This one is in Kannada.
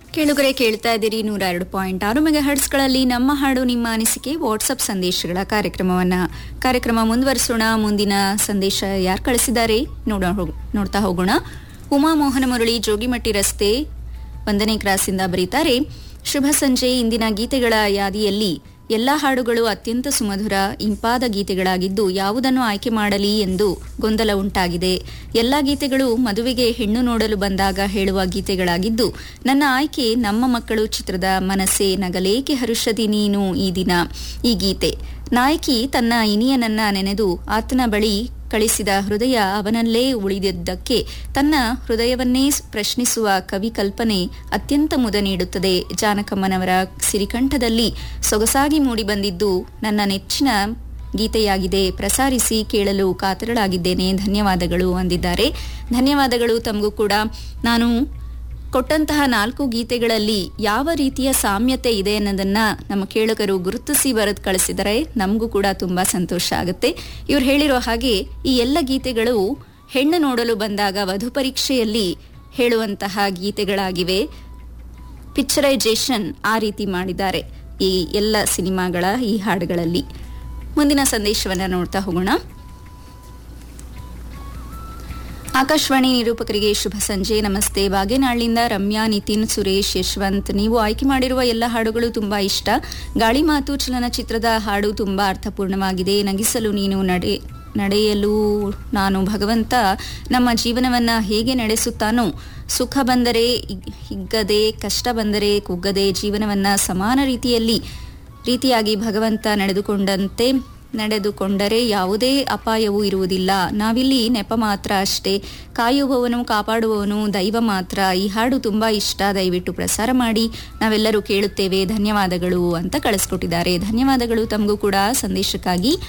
ಕೇಳುಗರೆ ಕೇಳ್ತಾ ಇದ್ದೀರಿ ನೂರ ಎರಡು ಪಾಯಿಂಟ್ ಆರು ಮೆಗಾ ಹರ್ಟ್ಸ್ಗಳಲ್ಲಿ ನಮ್ಮ ಹಾಡು ನಿಮ್ಮ ಅನಿಸಿಕೆ ವಾಟ್ಸಪ್ ಸಂದೇಶಗಳ ಕಾರ್ಯಕ್ರಮವನ್ನ ಕಾರ್ಯಕ್ರಮ ಮುಂದುವರಿಸೋಣ ಮುಂದಿನ ಸಂದೇಶ ಯಾರು ಕಳಿಸಿದ್ದಾರೆ ನೋಡ ನೋಡ್ತಾ ಹೋಗೋಣ ಉಮಾ ಮೋಹನ ಮುರಳಿ ಜೋಗಿಮಟ್ಟಿ ರಸ್ತೆ ಒಂದನೇ ಕ್ರಾಸಿಂದ ಬರೀತಾರೆ ಶುಭ ಸಂಜೆ ಇಂದಿನ ಗೀತೆಗಳ ಯಾದಿಯಲ್ಲಿ ಎಲ್ಲಾ ಹಾಡುಗಳು ಅತ್ಯಂತ ಸುಮಧುರ ಇಂಪಾದ ಗೀತೆಗಳಾಗಿದ್ದು ಯಾವುದನ್ನು ಆಯ್ಕೆ ಮಾಡಲಿ ಎಂದು ಗೊಂದಲ ಉಂಟಾಗಿದೆ ಎಲ್ಲಾ ಗೀತೆಗಳು ಮದುವೆಗೆ ಹೆಣ್ಣು ನೋಡಲು ಬಂದಾಗ ಹೇಳುವ ಗೀತೆಗಳಾಗಿದ್ದು ನನ್ನ ಆಯ್ಕೆ ನಮ್ಮ ಮಕ್ಕಳು ಚಿತ್ರದ ಮನಸ್ಸೆ ನಗಲೇಕೆ ಹರುಷದಿ ನೀನು ಈ ದಿನ ಈ ಗೀತೆ ನಾಯಕಿ ತನ್ನ ಇನಿಯನನ್ನ ನೆನೆದು ಆತನ ಬಳಿ ಕಳಿಸಿದ ಹೃದಯ ಅವನಲ್ಲೇ ಉಳಿದಿದ್ದಕ್ಕೆ ತನ್ನ ಹೃದಯವನ್ನೇ ಪ್ರಶ್ನಿಸುವ ಕವಿ ಕಲ್ಪನೆ ಅತ್ಯಂತ ಮುದ ನೀಡುತ್ತದೆ ಜಾನಕಮ್ಮನವರ ಸಿರಿಕಂಠದಲ್ಲಿ ಸೊಗಸಾಗಿ ಮೂಡಿಬಂದಿದ್ದು ನನ್ನ ನೆಚ್ಚಿನ ಗೀತೆಯಾಗಿದೆ ಪ್ರಸಾರಿಸಿ ಕೇಳಲು ಕಾತರಳಾಗಿದ್ದೇನೆ ಧನ್ಯವಾದಗಳು ಅಂದಿದ್ದಾರೆ ಧನ್ಯವಾದಗಳು ತಮಗೂ ಕೂಡ ನಾನು ಕೊಟ್ಟಂತಹ ನಾಲ್ಕು ಗೀತೆಗಳಲ್ಲಿ ಯಾವ ರೀತಿಯ ಸಾಮ್ಯತೆ ಇದೆ ಅನ್ನೋದನ್ನ ನಮ್ಮ ಕೇಳುಗರು ಗುರುತಿಸಿ ಬರೆದು ಕಳಿಸಿದರೆ ನಮಗೂ ಕೂಡ ತುಂಬಾ ಸಂತೋಷ ಆಗುತ್ತೆ ಇವ್ರು ಹೇಳಿರೋ ಹಾಗೆ ಈ ಎಲ್ಲ ಗೀತೆಗಳು ಹೆಣ್ಣು ನೋಡಲು ಬಂದಾಗ ವಧು ಪರೀಕ್ಷೆಯಲ್ಲಿ ಹೇಳುವಂತಹ ಗೀತೆಗಳಾಗಿವೆ ಪಿಕ್ಚರೈಸೇಷನ್ ಆ ರೀತಿ ಮಾಡಿದ್ದಾರೆ ಈ ಎಲ್ಲ ಸಿನಿಮಾಗಳ ಈ ಹಾಡುಗಳಲ್ಲಿ ಮುಂದಿನ ಸಂದೇಶವನ್ನ ನೋಡ್ತಾ ಹೋಗೋಣ ಆಕಾಶವಾಣಿ ನಿರೂಪಕರಿಗೆ ಶುಭ ಸಂಜೆ ನಮಸ್ತೆ ಬಾಗೇನಾಳಿಂದ ರಮ್ಯಾ ನಿತಿನ್ ಸುರೇಶ್ ಯಶವಂತ್ ನೀವು ಆಯ್ಕೆ ಮಾಡಿರುವ ಎಲ್ಲ ಹಾಡುಗಳು ತುಂಬಾ ಇಷ್ಟ ಗಾಳಿ ಮಾತು ಚಲನಚಿತ್ರದ ಹಾಡು ತುಂಬಾ ಅರ್ಥಪೂರ್ಣವಾಗಿದೆ ನಗಿಸಲು ನೀನು ನಡೆ ನಡೆಯಲು ನಾನು ಭಗವಂತ ನಮ್ಮ ಜೀವನವನ್ನ ಹೇಗೆ ನಡೆಸುತ್ತಾನೋ ಸುಖ ಬಂದರೆ ಹಿಗ್ಗದೆ ಕಷ್ಟ ಬಂದರೆ ಕುಗ್ಗದೆ ಜೀವನವನ್ನ ಸಮಾನ ರೀತಿಯಲ್ಲಿ ರೀತಿಯಾಗಿ ಭಗವಂತ ನಡೆದುಕೊಂಡಂತೆ ನಡೆದುಕೊಂಡರೆ ಯಾವುದೇ ಅಪಾಯವೂ ಇರುವುದಿಲ್ಲ ನಾವಿಲ್ಲಿ ನೆಪ ಮಾತ್ರ ಅಷ್ಟೇ ಕಾಯುವವನು ಕಾಪಾಡುವವನು ದೈವ ಮಾತ್ರ ಈ ಹಾಡು ತುಂಬಾ ಇಷ್ಟ ದಯವಿಟ್ಟು ಪ್ರಸಾರ ಮಾಡಿ ನಾವೆಲ್ಲರೂ ಕೇಳುತ್ತೇವೆ ಧನ್ಯವಾದಗಳು ಅಂತ ಕಳಿಸ್ಕೊಟ್ಟಿದ್ದಾರೆ ಧನ್ಯವಾದಗಳು ತಮಗೂ ಕೂಡ ಸಂದೇಶಕ್ಕಾಗಿ